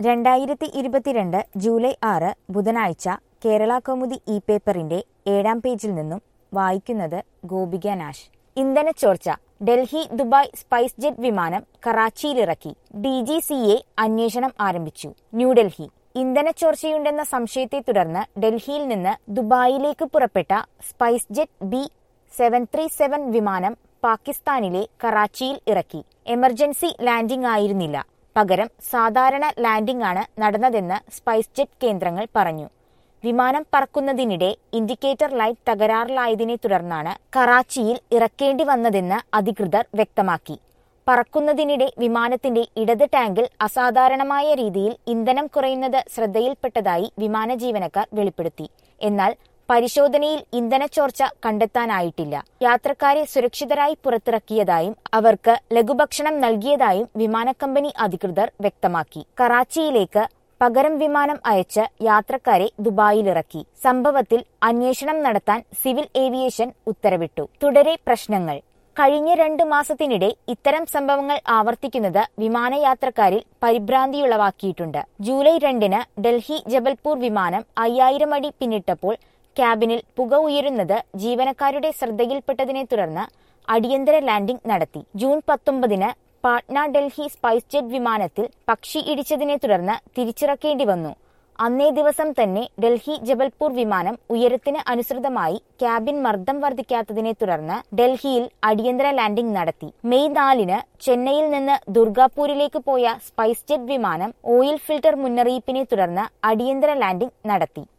രണ്ടായിരത്തി ഇരുപത്തിരണ്ട് ജൂലൈ ആറ് ബുധനാഴ്ച കേരള കൗമുദി ഇ പേപ്പറിന്റെ ഏഴാം പേജിൽ നിന്നും വായിക്കുന്നത് ഗോപിക നാഷ് ഇന്ധനച്ചോർച്ച ഡൽഹി ദുബായ് സ്പൈസ് ജെറ്റ് വിമാനം കറാച്ചിയിലിറക്കി ഡി ജി സി എ അന്വേഷണം ആരംഭിച്ചു ന്യൂഡൽഹി ഇന്ധനച്ചോർച്ചയുണ്ടെന്ന സംശയത്തെ തുടർന്ന് ഡൽഹിയിൽ നിന്ന് ദുബായിലേക്ക് പുറപ്പെട്ട SpiceJet B seven three seven വിമാനം പാകിസ്ഥാനിലെ കറാച്ചിയിൽ ഇറക്കി എമർജൻസി ലാൻഡിംഗ് ആയിരുന്നില്ല പകരം സാധാരണ ലാൻഡിംഗ് ആണ് നടന്നതെന്ന് സ്പൈസ് ജെറ്റ് കേന്ദ്രങ്ങൾ പറഞ്ഞു വിമാനം പറക്കുന്നതിനിടെ ഇൻഡിക്കേറ്റർ ലൈറ്റ് തകരാറിലായതിനെ തുടർന്നാണ് കറാച്ചിയിൽ ഇറക്കേണ്ടി വന്നതെന്ന് അധികൃതർ വ്യക്തമാക്കി പറക്കുന്നതിനിടെ വിമാനത്തിന്റെ ഇടത് ടാങ്കിൽ അസാധാരണമായ രീതിയിൽ ഇന്ധനം കുറയുന്നത് ശ്രദ്ധയിൽപ്പെട്ടതായി വിമാന ജീവനക്കാർ വെളിപ്പെടുത്തി എന്നാൽ പരിശോധനയിൽ ഇന്ധനച്ചോർച്ച കണ്ടെത്താനായിട്ടില്ല യാത്രക്കാരെ സുരക്ഷിതരായി പുറത്തിറക്കിയതായും അവർക്ക് ലഘുഭക്ഷണം നൽകിയതായും വിമാനക്കമ്പനി അധികൃതർ വ്യക്തമാക്കി കറാച്ചിയിലേക്ക് പകരം വിമാനം അയച്ച് യാത്രക്കാരെ ദുബായിലിറക്കി സംഭവത്തിൽ അന്വേഷണം നടത്താൻ സിവിൽ ഏവിയേഷൻ ഉത്തരവിട്ടു തുടരെ പ്രശ്നങ്ങൾ കഴിഞ്ഞ രണ്ട് മാസത്തിനിടെ ഇത്തരം സംഭവങ്ങൾ ആവർത്തിക്കുന്നത് വിമാനയാത്രക്കാരിൽ പരിഭ്രാന്തിയുളവാക്കിയിട്ടുണ്ട് ജൂലൈ രണ്ടിന് ഡൽഹി ജബൽപൂർ വിമാനം അയ്യായിരം അടി പിന്നിട്ടപ്പോൾ ക്യാബിനിൽ പുക ഉയരുന്നത് ജീവനക്കാരുടെ ശ്രദ്ധയിൽപ്പെട്ടതിനെ തുടർന്ന് അടിയന്തര ലാൻഡിംഗ് നടത്തി ജൂൺ പത്തൊമ്പതിന് പാട്ന ഡൽഹി സ്പൈസ് ജെറ്റ് വിമാനത്തിൽ പക്ഷി ഇടിച്ചതിനെ തുടർന്ന് തിരിച്ചിറക്കേണ്ടി വന്നു അന്നേ ദിവസം തന്നെ ഡൽഹി ജബൽപൂർ വിമാനം ഉയരത്തിന് അനുസൃതമായി ക്യാബിൻ മർദ്ദം വർദ്ധിക്കാത്തതിനെ തുടർന്ന് ഡൽഹിയിൽ അടിയന്തര ലാൻഡിംഗ് നടത്തി മെയ് നാലിന് ചെന്നൈയിൽ നിന്ന് ദുർഗാപൂരിലേക്ക് പോയ സ്പൈസ് ജെറ്റ് വിമാനം ഓയിൽ ഫിൽട്ടർ മുന്നറിയിപ്പിനെ തുടർന്ന് അടിയന്തര ലാൻഡിംഗ് നടത്തി